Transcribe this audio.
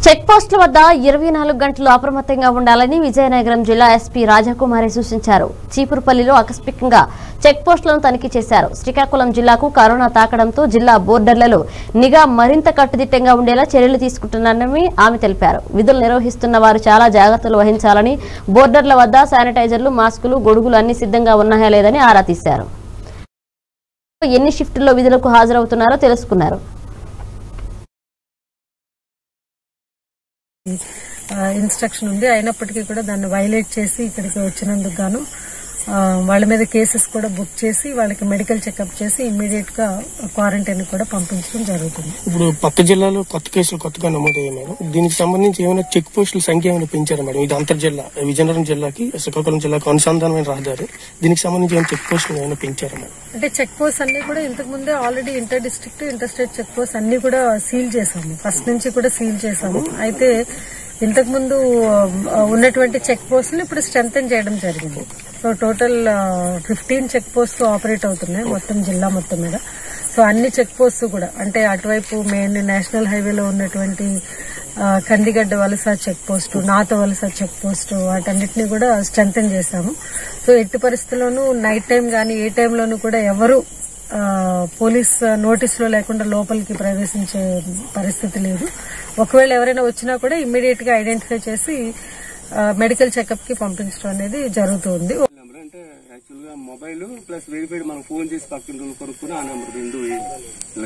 check పోస్టుల వద్ద ఇరవై నాలుగు గంటలు అప్రమత్తంగా ఉండాలని విజయనగరం జిల్లా ఎస్పీ రాజకుమారి సూచించారు చీపురుపల్లిలో ఆకస్మికంగా చెక్ పోస్టులను తనిఖీ చేశారు శ్రీకాకుళం జిల్లాకు కరోనా తాకడంతో జిల్లా బోర్డర్లలో నిఘా మరింత కట్టుదిట్టంగా ఉండేలా చర్యలు తీసుకుంటున్నారని ఆమె తెలిపారు విధులు నిర్వహిస్తున్న వారు చాలా జాగ్రత్తలు వహించాలని బోర్డర్ల వద్ద శానిటైజర్లు మాస్కులు గొడుగులు అన్ని సిద్ధంగా ఉన్నాయా లేదని ఆరా తీశారు ఎన్ని షిఫ్టుల్లో విధులకు హాజరవుతున్నారో తెలుసుకున్నారు ఇన్స్ట్రక్షన్ ఉంది అయినప్పటికీ కూడా దాన్ని వైలేట్ చేసి ఇక్కడికి వచ్చినందుకు గాను ఆ, వాళ్ళ మీద కేసెస్ కూడా బుక్ చేసి వాళ్ళకి మెడికల్ చెకప్ చేసి ఇమ్మీడియట్ గా క్వారంటైన్ కూడా పంపించడం జరుగుతుంది ఇప్పుడు పక్క జిల్లాలో కొత్త కేసులు కొత్తగా నమోదయ్యాయి మేడం దీనికి సంబంధించి ఏమైనా చెక్ పోస్టుల సంఖ్య ఏమైనా పెంచారా మేడం ఇది అంతర్ జిల్లా విజయనగరం జిల్లాకి శ్రీకాకుళం జిల్లాకు అనుసంధానమైన రహదారి దీనికి సంబంధించి ఏమైనా చెక్ పోస్టులు ఏమైనా పెంచారా మేడం అంటే చెక్ పోస్ట్ అన్ని కూడా ఇంతకు ముందే already inter district inter state check post అన్ని కూడా సీల్ చేశాము ఫస్ట్ నుంచి కూడా సీల్ చేశాము అయితే ఇంతకు ముందు ఆ, ఉన్నటువంటి చెక్ పోస్టులు ఇప్పుడు స్ట్రెంగ్ చేయడం జరిగింది so total fifteen check post operate అవుతున్నాయి మొత్తం జిల్లా మొత్తం మీద సో అన్ని చెక్ పోస్ట్ కూడా అంటే అటువైపు మెయిన్ నేషనల్ హైవేలో ఉన్నటువంటి ఆ, కందిగడ్డ వలస చెక్ పోస్ట్ నాత వలస చెక్ పోస్ట్ వాటన్నిటిని కూడా స్ట్రెంగ్ చేశాము సో ఎట్టి పరిస్థితుల్లోనూ నైట్ టైం కానీ ఏ టైంలోనూ కూడా ఎవరు ఆ, పోలీస్ నోటీసులో లేకుండా లోపలికి ప్రవేశించే పరిస్థితి లేదు ఒకవేళ ఎవరైనా వచ్చినా కూడా ఇమ్మీడియట్ గా ఐడెంటిఫై చేసి ఆ, మెడికల్ చెకప్ కి పంపించడం అనేది జరుగుతుంది నెంబర్ అంటే యాక్చువల్ గా మొబైల్ ప్లస్ వెరిఫైడ్ మనం ఫోన్ చేసి పక్కన కొనుక్కుని ఆ నెంబర్ రెండు